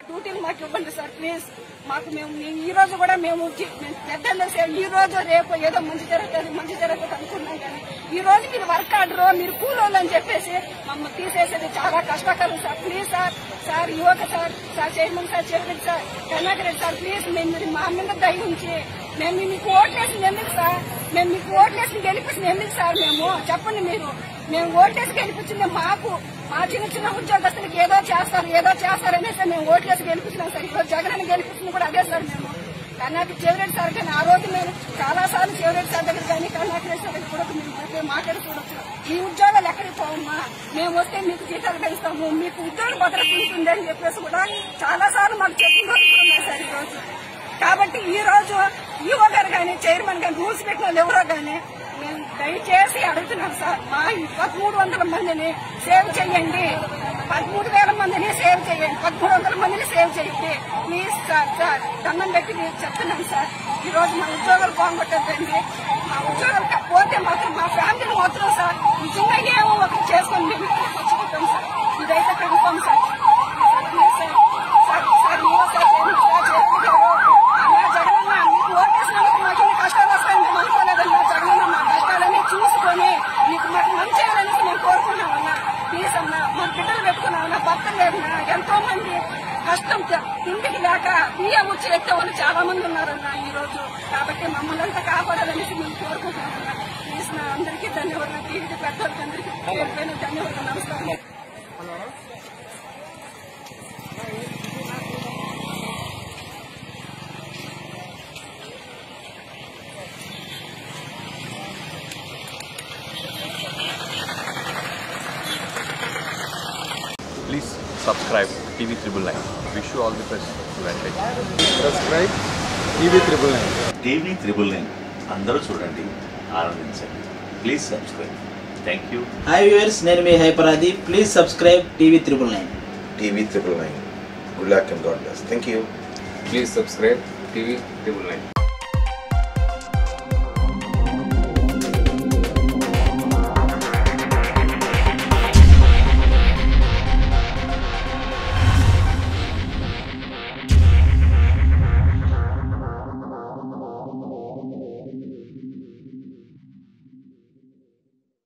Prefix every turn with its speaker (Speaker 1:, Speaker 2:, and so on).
Speaker 1: డ్యూటీలు మాకు ఇవ్వండి సార్ ప్లీజ్ మాకు మేము మేము ఈ రోజు కూడా మేము జీ- మేము పెద్దలు సే- ఈ రోజు రేపు ఏదో మంచి జరుగుతుంది మంచి జరుగుతుంది అనుకున్నాం కానీ ఈ రోజు మీరు వర్క్ ఆర్డర్ మీరు కూలోళ్ళు అని చెప్పేసి మమ్మల్ని తీసేసేది చాలా కష్టకరం సార్ ప్లీజ్ సార్ సార్ యువక sir sir chairman sir chairman sir Karunakar Reddy sir please మేము మీరు మా మీద దయ ఉంచి మేము మీకు ఓట్లేసింది ఎందుకు సార్ మేము మీకు ఓట్లేసి గెలిపించింది ఎందుకు సార్ మేము చెప్పండి మీరు మేము ఓట్లేసి గెలిపించింది మాకు మా చిన్న చిన్న ఉద్యోగస్తులకు ఏదో చేస్తారు ఏదో చేస్తారు అనేసి మేము ఓట్లేసి గెలిపించినాం సార్ ఈరోజు జగన్ గెలిపించింది కూడా అదే సార్ మేము కర్ణాటక చెవిరెడ్డి సార్ కానీ ఆ రోజు మేము చాలా సార్లు చెవిరెడ్డి సార్ దగ్గర కానీ కర్ణాటక సార్ దగ్గర కూడా మేము మాట్లాడి- మాట్లాడి చూడొచ్చు మీ ఉద్యోగాలు ఎక్కడికి పోవమ్మా మేము వస్తే మీకు జీతాలు పెంచుతాము మీకు ఉద్యోగ భద్రత ఉంటుంది అని చెప్పేసి కూడా చాలా సార్లు మాకు చెప్పిన రోజులు కూడా ఉన్నాయి సార్ ఈ రోజు కాబట్టి ఈ రోజు ఈఓ గారు కానీ చైర్మన్ గారు రూల్స్ పెట్టిన వాళ్ళు ఎవరో కానీ మేము దయచేసి అడుగుతున్నాం సార్ మా ఈ పదమూడు వందల మందిని సేవ్ చేయండి పదమూడు వేల మందిని సేవ్ చేయండి పదమూడు వందల మందిని సేవ్ చేయండి ప్లీజ్ సార్ సార్ దండం పెట్టి నేను చెప్తున్నాం సార్ ఈ రోజు మా ఉద్యోగాలు బాగుంటుందండి మా ఉద్యోగాలు క- పోతే మాత్రం మా ఫ్యామిలీ మాత్రం సార్ నిజంగా ఏమో ఒకటి చేసుకొని మేము వచ్చుకుంటాం సార్ ఇదైతే confirm sir please sir sir sir EO sir chairman sir chairman గారు అన్నా జగనన్న మీకు ఓటేసినందుకు మాకు ఇన్ని కష్టాలు వస్తాయని మేము అనుకోలేదన్నా జగనన్న మా కష్టాలన్నీ చూసుకొని మీకు మాకు మంచి చేయాలని మేము కోరుకున్నామన్నా ప్లీజ్ అన్న మా బిడ్డలు పెట్టుకున్నామన్నా భర్త లేదన్నా ఎంతో మంది కష్టం త- తిండికి లేక బియ్యం వచ్చి ఎత్తే వాళ్ళు చాలా మంది ఉన్నారన్న ఈ రోజు కాబట్టి మమ్మల్ని అంతా కాపాడాలనేసి మేము కోరుకుంటున్నామన్నా ప్లీజ్ నా అందరికీ ధన్యవాదాలు టీవీ పెద్దవాళ్ళకి అందరికీ పేరు పైన ధన్యవాదాలు నమస్కారం
Speaker 2: Please subscribe TV Triple Nine. Wish you all the best. Advantage.
Speaker 3: Subscribe TV triple nine
Speaker 4: TV triple nine అందరూ చూడండి ఆనందించండి please subscribe thank you
Speaker 5: hi viewers నేను మీ హైపరాది please subscribe TV triple nine
Speaker 6: TV triple nine. Good luck and God bless. Thank you.
Speaker 3: Please subscribe TV triple nine